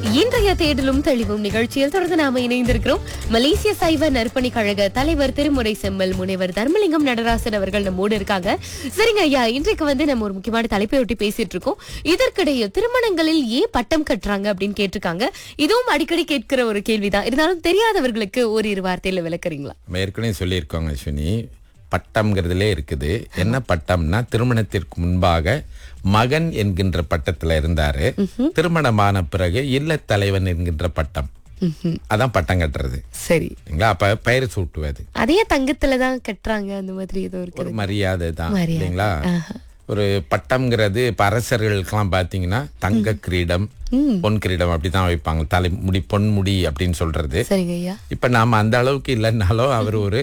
இன்றைய தேடலும் தெளிவும் நிகழ்ச்சியில் தொடர்ந்து நாம இணைந்திருக்கிறோம் மலேசிய சைவ நற்பணி கழக தலைவர் திருமுறை செம்மல் முனைவர் தர்மலிங்கம் நடராசன் அவர்கள் நம்மோடு இருக்காங்க சரிங்க ஐயா இன்றைக்கு வந்து நம்ம ஒரு முக்கியமான தலைப்பை ஒட்டி பேசிட்டு இருக்கோம் இதற்கிடையே திருமணங்களில் ஏன் பட்டம் கட்டுறாங்க அப்படின்னு கேட்டிருக்காங்க இதுவும் அடிக்கடி கேட்கிற ஒரு கேள்விதான் இருந்தாலும் தெரியாதவர்களுக்கு ஒரு இரு வார்த்தையில விளக்குறீங்களா நம்ம ஏற்கனவே சொல்லியிருக்கோங்க அஸ்வினி பட்டம்ங்கிறதுலே இருக்குது என்ன பட்டம்னா திருமணத்திற்கு முன்பாக மகன் என்கின்ற பட்டத்துல இருந்தாரு திருமணமான பிறகு இல்லத் தலைவன் என்கின்ற பட்டம் அதான் பட்டம் கட்டுறது சரி சரிங்களா அப்ப பெயர் சூட்டுவது அதே தங்கத்துல தான் கட்டுறாங்க அந்த மாதிரி ஏதோ இருக்கு ஒரு மரியாதை தான் மரியாதை. இல்லைங்களா ஒரு பட்டம்ங்கிறது இப்ப அரசர்களுக்கெல்லாம் பாத்தீங்கன்னா தங்க கிரீடம் பொன் கிரீடம் அப்படிதான் வைப்பாங்க தலை முடி பொன்முடி அப்படின்னு சொல்றது சரிங்க ஐயா இப்ப நாம அந்த அளவுக்கு இல்லைன்னாலும் அவர் ஒரு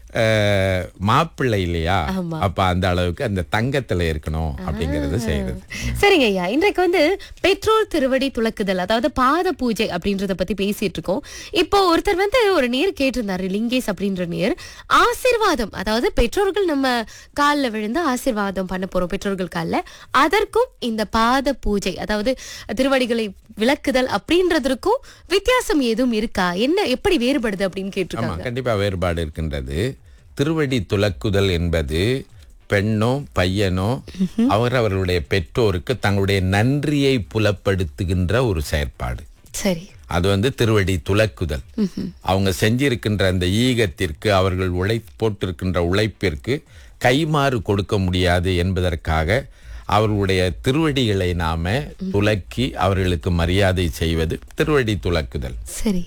அஹ், மாப்பிள்ளை இல்லையா அப்ப அந்த அளவுக்கு அந்த தங்கத்துல இருக்கணும் அப்படிங்கறது செய்யறது சரிங்க ஐயா இன்றைக்கு வந்து பெட்ரோல் திருவடி துலக்குதல் அதாவது பாத பூஜை அப்படின்றத பத்தி பேசிட்டு இருக்கோம் இப்போ ஒருத்தர் வந்து ஒரு நேர் கேட்டிருந்தாரு லிங்கேஷ் அப்படின்ற நேர் ஆசீர்வாதம் அதாவது பெற்றோர்கள் நம்ம கால்ல விழுந்து ஆசீர்வாதம் பண்ண போறோம் பெற்றோர்கள் கால்ல அதற்கும் இந்த பாத பூஜை அதாவது திருவடிகளை விளக்குதல் அப்படின்றதற்கும் வித்தியாசம் எதுவும் இருக்கா என்ன எப்படி வேறுபடுது அப்படின்னு ஆமா கேட்டிருக்காங்க கண்டிப்பா வேறுபாடு இருக்கின்றது திருவடி துலக்குதல் என்பது பெண்ணோ பையனோ அவரவர்களுடைய பெற்றோருக்கு தங்களுடைய நன்றியை புலப்படுத்துகின்ற ஒரு செயற்பாடு சரி அது வந்து திருவடி துலக்குதல் அவங்க செஞ்சிருக்கின்ற அந்த ஈகத்திற்கு அவர்கள் உழை போட்டிருக்கின்ற உழைப்பிற்கு கைமாறு கொடுக்க முடியாது என்பதற்காக அவர்களுடைய திருவடிகளை நாம துலக்கி அவர்களுக்கு மரியாதை செய்வது திருவடி துலக்குதல் சரி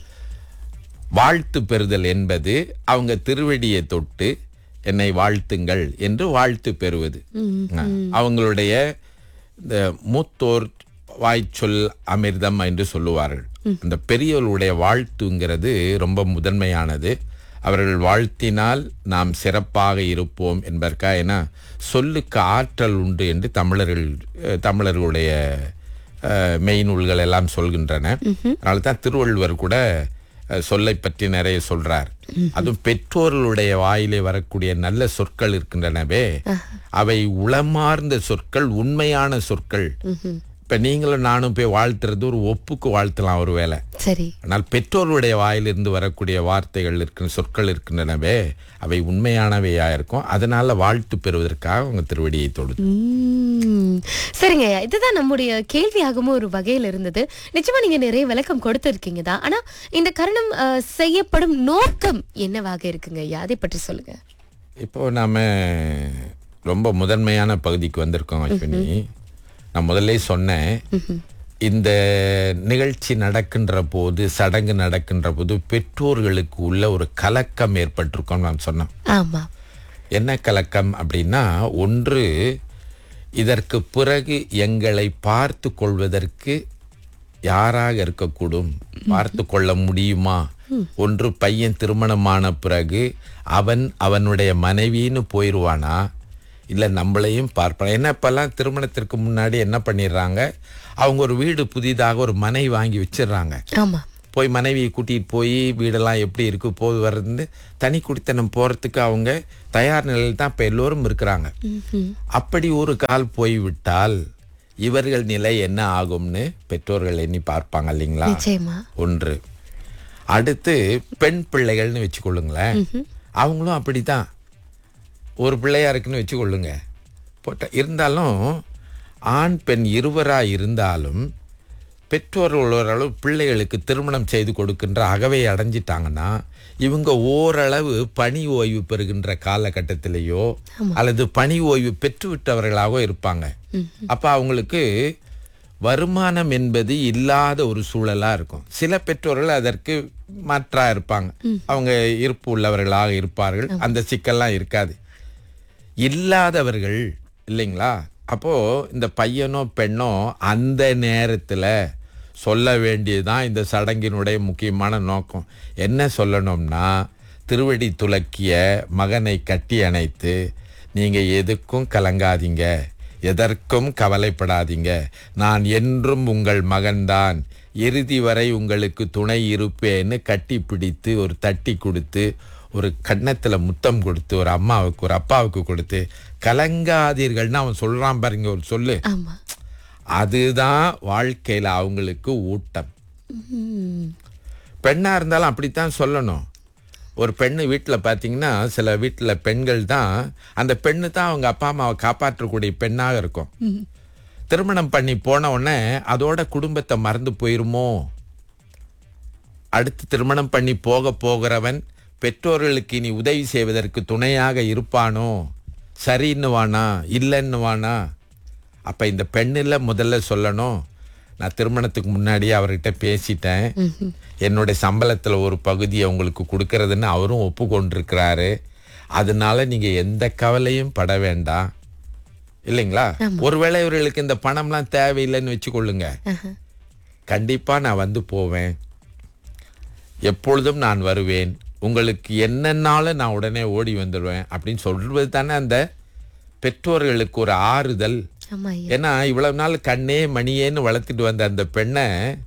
வாழ்த்து பெறுதல் என்பது அவங்க திருவடியை தொட்டு என்னை வாழ்த்துங்கள் என்று வாழ்த்து பெறுவது ஆ, அவங்களுடைய இந்த மூத்தோர் வாய்ச்சொல் அமிர்தம் என்று சொல்லுவார்கள் அந்த பெரியவர்களுடைய வாழ்த்துங்கிறது ரொம்ப முதன்மையானது அவர்கள் வாழ்த்தினால் நாம் சிறப்பாக இருப்போம் என்பதற்காக ஏன்னா சொல்லுக்கு ஆற்றல் உண்டு என்று தமிழர்கள் அஹ், தமிழர்களுடைய அஹ், மெய்நூல்கள் எல்லாம் சொல்கின்றன அதனால தான் திருவள்ளுவர் கூட அஹ், சொல்லை பற்றி நிறைய சொல்றார் அதுவும் பெற்றோர்களுடைய வாயிலே வரக்கூடிய நல்ல சொற்கள் இருக்கின்றனவே அவை உளமார்ந்த சொற்கள் உண்மையான சொற்கள் இப்ப நீங்களும் நானும் போய் வாழ்த்துறது ஒரு ஒப்புக்கு வாழ்த்தலாம் ஒரு வேலை சரி ஆனால் பெற்றோர்களுடைய வாயிலிருந்து வரக்கூடிய வார்த்தைகள் இருக்கின்ற சொற்கள் இருக்கின்றனவே அவை உண்மையானவையா இருக்கும் அதனால வாழ்த்து பெறுவதற்காக அவங்க திருவடியை தொடுது உம். சரிங்க ஐயா. இதுதான் நம்முடைய கேள்வியாகவும் ஒரு வகையில் இருந்தது நிச்சயமா நீங்க நிறைய விளக்கம் கொடுத்திருக்கீங்க தான் ஆனா இந்த கரணம் அஹ், செய்யப்படும் நோக்கம் என்னவாக இருக்குங்க ஐயா அதை பற்றி சொல்லுங்க இப்போ நாம ரொம்ப முதன்மையான பகுதிக்கு வந்திருக்கோம் அஸ்வினி நான் முதல்ல சொன்னேன் இந்த நிகழ்ச்சி நடக்கின்ற போது சடங்கு நடக்கின்ற போது பெற்றோர்களுக்கு உள்ள ஒரு கலக்கம் ஏற்பட்டிருக்கோம் நான் சொன்னேன் ஆமா என்ன கலக்கம் அப்படின்னா ஒன்று இதற்கு பிறகு எங்களை பார்த்து கொள்வதற்கு யாராக இருக்கக்கூடும் பார்த்து கொள்ள முடியுமா ஒன்று பையன் திருமணமான பிறகு அவன் அவனுடைய மனைவின்னு போயிடுவானா இல்லை நம்மளையும் பார்ப்பான் என்ன இப்பெல்லாம் திருமணத்திற்கு முன்னாடி என்ன பண்ணிடுறாங்க அவங்க ஒரு வீடு புதிதாக ஒரு மனை வாங்கி வச்சிடுறாங்க ஆமா போய் மனைவியை கூட்டிட்டு போய் வீடெல்லாம் எப்படி இருக்கு போது வர்றது தனி குடித்தனம் போறதுக்கு அவங்க தயார் நிலையில் தான் இப்ப எல்லோரும் இருக்கிறாங்க அப்படி ஒரு கால் போய்விட்டால் இவர்கள் நிலை என்ன ஆகும்னு பெற்றோர்கள் எண்ணி பார்ப்பாங்க இல்லைங்களா நிச்சயமா ஒன்று அடுத்து பெண் பிள்ளைகள்னு வச்சுக்கொள்ளுங்களேன் அவங்களும் அப்படிதான் ஒரு பிள்ளையா இருக்குன்னு வச்சுக்கொள்ளுங்க போட்ட இருந்தாலும் ஆண் பெண் இருவரா இருந்தாலும் பெற்றோர்கள் ஓரளவு பிள்ளைகளுக்கு திருமணம் செய்து கொடுக்கின்ற அகவை அடைஞ்சிட்டாங்கன்னா இவங்க ஓரளவு பணி ஓய்வு பெறுகின்ற காலகட்டத்திலேயோ அல்லது பணி ஓய்வு பெற்றுவிட்டவர்களாக இருப்பாங்க அப்ப அவங்களுக்கு வருமானம் என்பது இல்லாத ஒரு சூழலா இருக்கும் சில பெற்றோர்கள் அதற்கு மாற்றா இருப்பாங்க அவங்க இருப்பு உள்ளவர்களாக இருப்பார்கள் அந்த சிக்கல்லாம் இருக்காது இல்லாதவர்கள் இல்லைங்களா அப்போ இந்த பையனோ பெண்ணோ அந்த நேரத்துல சொல்ல வேண்டியதுதான் இந்த சடங்கினுடைய முக்கியமான நோக்கம் என்ன சொல்லணும்னா திருவடி துலக்கிய மகனை கட்டி அணைத்து நீங்க எதுக்கும் கலங்காதீங்க எதற்கும் கவலைப்படாதீங்க நான் என்றும் உங்கள் மகன்தான் இறுதி வரை உங்களுக்கு துணை இருப்பேன்னு கட்டி பிடித்து ஒரு தட்டி கொடுத்து ஒரு கன்னத்துல முத்தம் கொடுத்து ஒரு அம்மாவுக்கு ஒரு அப்பாவுக்கு கொடுத்து கலங்காதீர்கள்னு அவன் சொல்றான் பாருங்க ஒரு சொல்லு ஆமா அதுதான் வாழ்க்கையில அவங்களுக்கு ஊட்டம் ம். பெண்ணா இருந்தாலும் அப்படித்தான் சொல்லணும் ஒரு பெண்ணு வீட்டில் பார்த்தீங்கன்னா சில வீட்டில் பெண்கள் தான் அந்த பெண்ணு தான் அவங்க அப்பா அம்மாவை காப்பாற்றக்கூடிய பெண்ணாக இருக்கும் திருமணம் பண்ணி போன உடனே அதோட குடும்பத்தை மறந்து போயிருமோ அடுத்து திருமணம் பண்ணி போக போகிறவன் பெற்றோர்களுக்கு இனி உதவி செய்வதற்கு துணையாக இருப்பானோ சரின்னுவானா இல்லைன்னுவானா அப்ப இந்த பெண்ணில் முதல்ல சொல்லணும் நான் திருமணத்துக்கு முன்னாடியே அவர்கிட்ட பேசிட்டேன் என்னுடைய சம்பளத்துல ஒரு பகுதியை உங்களுக்கு கொடுக்கறதுன்னு அவரும் ஒப்புக்கொண்டிருக்கிறாரு அதனால நீங்க எந்த கவலையும் பட வேண்டாம் இல்லைங்களா ஒருவேளை இவர்களுக்கு இந்த பணம்லாம் தேவையில்லைன்னு வச்சுக்கொள்ளுங்க ஆஹா. கண்டிப்பா நான் வந்து போவேன் எப்பொழுதும் நான் வருவேன் உங்களுக்கு என்னன்னாலும் நான் உடனே ஓடி வந்துடுவேன் அப்படின்னு சொல்றது தானே அந்த பெற்றோர்களுக்கு ஒரு ஆறுதல் ஆமா ஐயா ஏன்னா இவ்வளவு நாள் கண்ணே மணியேன்னு வளர்த்துட்டு வந்த அந்த பெண்ணை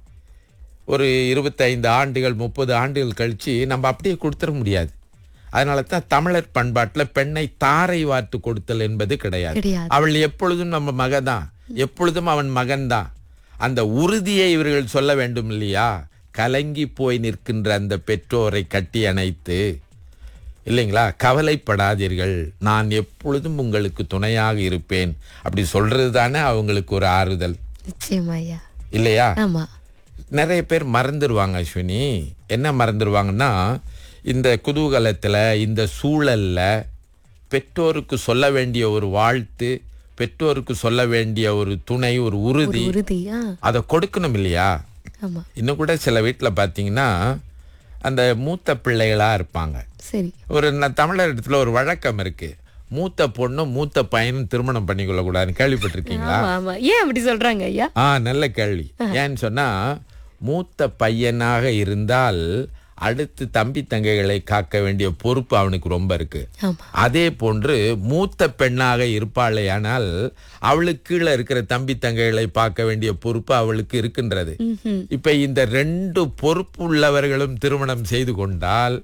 ஒரு இருபத்தைந்து ஆண்டுகள் முப்பது ஆண்டுகள் கழிச்சு நம்ம அப்படியே கொடுத்துட முடியாது அதனால தான் தமிழர் பண்பாட்டில் பெண்ணை தாரை வார்த்து கொடுத்தல் என்பது கிடையாது கிடையாது. அவள் எப்பொழுதும் நம்ம மகதான் எப்பொழுதும் அவன் மகன்தான் அந்த உறுதியை இவர்கள் சொல்ல வேண்டும் இல்லையா கலங்கி போய் நிற்கின்ற அந்த பெற்றோரை கட்டி அணைத்து இல்லைங்களா கவலைப்படாதீர்கள் நான் எப்பொழுதும் உங்களுக்கு துணையாக இருப்பேன் அப்படி சொல்றது தானே அவங்களுக்கு ஒரு ஆறுதல் நிச்சயமா ஐயா இல்லையா ஆமா நிறைய பேர் மறந்துடுவாங்க அஸ்வினி என்ன மறந்துடுவாங்கன்னா இந்த குதூகலத்தில் இந்த சூழல்ல பெற்றோருக்கு சொல்ல வேண்டிய ஒரு வாழ்த்து பெற்றோருக்கு சொல்ல வேண்டிய ஒரு துணை ஒரு உறுதி உறுதியா அதை கொடுக்கணும் இல்லையா ஆமா இன்னும் கூட சில வீட்டில் பார்த்தீங்கன்னா அந்த மூத்த பிள்ளைகளா இருப்பாங்க சரி ஒரு ந- தமிழர் இடத்துல ஒரு வழக்கம் இருக்கு மூத்த பொண்ணும் மூத்த பையனும் திருமணம் பண்ணிக்கொள்ள கூடாதுன்னு கேள்விப்பட்டிருக்கீங்களா ஆமா ஆமா ஏன் அப்படி சொல்றாங்க ஐயா ஆ நல்ல கேள்வி ஏன்னு சொன்னா மூத்த பையனாக இருந்தால் அடுத்து தம்பி தங்கைகளை காக்க வேண்டிய பொறுப்பு அவனுக்கு ரொம்ப இருக்கு ஆமா அதே போன்று மூத்த பெண்ணாக இருப்பாளேயானால் அவளுக்கு கீழே இருக்கிற தம்பி தங்கைகளை பார்க்க வேண்டிய பொறுப்பு அவளுக்கு இருக்கின்றது ம்ஹும். இப்ப இந்த ரெண்டு பொறுப்பு உள்ளவர்களும் திருமணம் செய்து கொண்டால்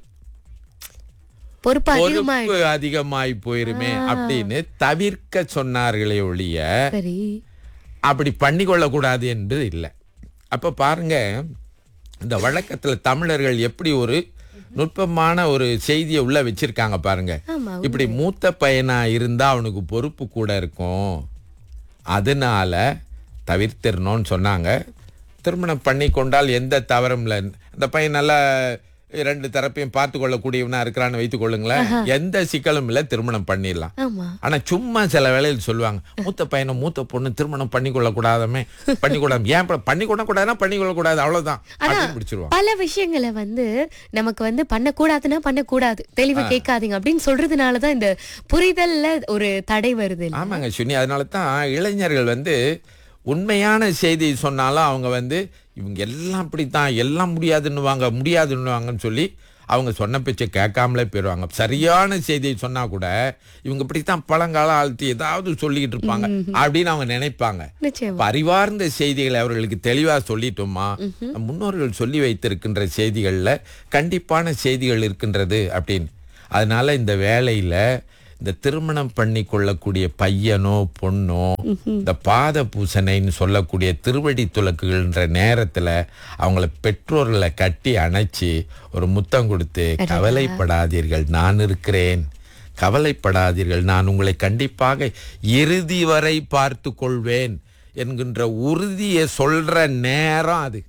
பொறுப்பு அதிகமா பொறுப்பு அதிகமாய் போயிருமே அப்படின்னு தவிர்க்க சொன்னார்களே ஒழிய சரி அப்படி பண்ணிக்கொள்ள கூடாது என்பது இல்லை அப்ப பாருங்க இந்த வழக்கத்துல தமிழர்கள் எப்படி ஒரு நுட்பமான ஒரு செய்தியை உள்ள வச்சிருக்காங்க பாருங்க ஆமா இப்படி மூத்த பையனா இருந்தா அவனுக்கு பொறுப்பு கூட இருக்கும் அதனால தவிர்த்திடணும்னு சொன்னாங்க திருமணம் பண்ணி கொண்டால் எந்த தவறும் இல்லை அந்த பையன் நல்லா ரெண்டு தரப்பையும் பார்த்து கொள்ளக்கூடியவனா இருக்கிறான்னு வைத்துக் கொள்ளுங்களேன் எந்த சிக்கலும் இல்லை திருமணம் பண்ணிடலாம் ஆமா ஆனா சும்மா சில வேளையில் சொல்லுவாங்க மூத்த பையனும் மூத்த பொண்ணு திருமணம் பண்ணி கொள்ள கூடாதமே பண்ணி கூடாது ஏன் ப- பண்ணி கொள்ள கூடாதுன்னா பண்ணி கொள்ள கூடாது அவ்வளவுதான் அப்படின்னு பிடிச்சிருவாங்க பல விஷயங்களை வந்து நமக்கு வந்து பண்ணக்கூடாதுன்னா பண்ணக்கூடாது தெளிவு கேட்காதீங்க அப்படின்னு சொல்றதுனாலதான் இந்த புரிதல்ல ஒரு தடை வருது இல்ல? ஆமாங்க சுனி அதனால தான் இளைஞர்கள் வந்து உண்மையான செய்தி சொன்னாலும் அவங்க வந்து இவங்க எல்லாம் இப்படித்தான் எல்லாம் முடியாதுன்னுவாங்க முடியாதுன்னுவாங்கன்னு சொல்லி அவங்க சொன்ன பேச்சை கேட்காமலே போயிடுவாங்க சரியான செய்தியை சொன்னா கூட இவங்க இப்படித்தான் பழங்கால ஆழ்த்தி ஏதாவது சொல்லிக்கிட்டு இருப்பாங்க அப்படின்னு அவங்க நினைப்பாங்க நிச்சயமா இப்ப அறிவார்ந்த செய்திகளை அவர்களுக்கு தெளிவா சொல்லிட்டோமா நம் முன்னோர்கள் சொல்லி வைத்திருக்கின்ற செய்திகள்ல கண்டிப்பான செய்திகள் இருக்கின்றது அப்படின்னு அதனால இந்த வேலையில இந்த திருமணம் பண்ணி கொள்ளக்கூடிய பையனோ பொண்ணோ இந்த பாத பூசணைன்னு சொல்லக்கூடிய திருவடி துலக்குகள்ன்ற நேரத்துல அவங்கள பெற்றோர்களை கட்டி அணைச்சி ஒரு முத்தம் கொடுத்து கவலைப்படாதீர்கள் நான் இருக்கிறேன் கவலைப்படாதீர்கள் நான் உங்களை கண்டிப்பாக இறுதி வரை பார்த்து கொள்வேன் என்கின்ற உறுதியை சொல்ற நேரம் அது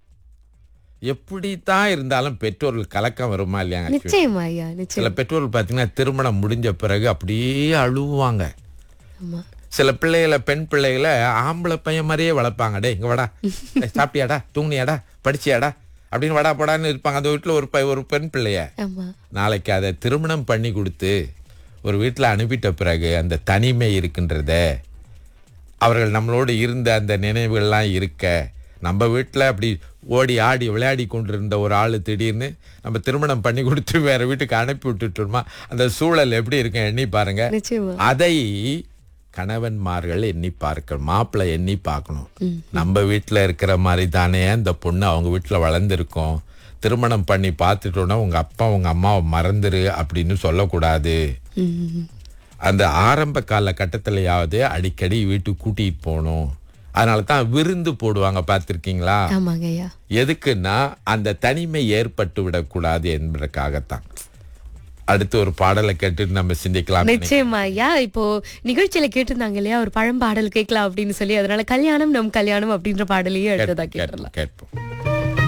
எப்படித்தான் இருந்தாலும் பெற்றோர்கள் கலக்கம் வருமா இல்லையாங்க நிச்சயமா ஐயா சில நிச்சயம் பெற்றோர்கள் பார்த்தீங்கன்னா திருமணம் முடிஞ்ச பிறகு அப்படியே அழுவாங்க ஆமா சில பிள்ளைகளை பெண் பிள்ளைகளை ஆம்பளை பையன் மாதிரியே வளர்ப்பாங்க டேய் இங்க வாடா டேய், சாப்பிட்டியாடா தூங்குனியாடா படிச்சியாடா அப்படின்னு வாடா போடான்னு இருப்பாங்க அந்த வீட்டில் ஒரு பை ஒரு பெண் பிள்ளைய ஆமா நாளைக்கு அதை திருமணம் பண்ணி கொடுத்து ஒரு வீட்டில் அனுப்பிட்ட பிறகு அந்த தனிமை இருக்கின்றத அவர்கள் நம்மளோடு இருந்த அந்த நினைவுகள்லாம் இருக்க நம்ம வீட்டில் அப்படி ஓடி ஆடி விளையாடி கொண்டிருந்த ஒரு ஆள் திடீர்னு நம்ம திருமணம் பண்ணி கொடுத்து வேற வீட்டுக்கு அனுப்பி விட்டுட்டோமா அந்த சூழல் எப்படி இருக்கும் எண்ணி பாருங்க நிச்சயமா அதை கணவன்மார்கள் எண்ணி பார்க்க மாப்பிள்ளை எண்ணி பார்க்கணும் நம்ம வீட்டில் இருக்கிற மாதிரி தானே அந்த பொண்ணு அவங்க வீட்டில் வளர்ந்துருக்கோம் திருமணம் பண்ணி பார்த்துட்டோன்னா உங்க அப்பா உங்க அம்மாவை மறந்துரு அப்படின்னு சொல்லக்கூடாது ம். அந்த ஆரம்ப கால கட்டத்திலையாவது அடிக்கடி வீட்டுக்கு கூட்டிகிட்டு போகணும் அதனால தான் விருந்து போடுவாங்க பார்த்திருக்கீங்களா ஆமாங்க ஐயா எதுக்குன்னா அந்த தனிமை ஏற்பட்டு விடக்கூடாது என்பதற்காகத்தான் அடுத்து ஒரு பாடலை கேட்டு நம்ம சிந்திக்கலாம் நிச்சயமா ஐயா இப்போ நிகழ்ச்சியில கேட்டிருந்தாங்க இல்லையா ஒரு பழம்பாடல் கேட்கலாம் அப்படின்னு சொல்லி அதனால கல்யாணம் நம் கல்யாணம் அப்படின்ற பாடலையே அடுத்ததா கேட்டுடலாம் கேட்போம்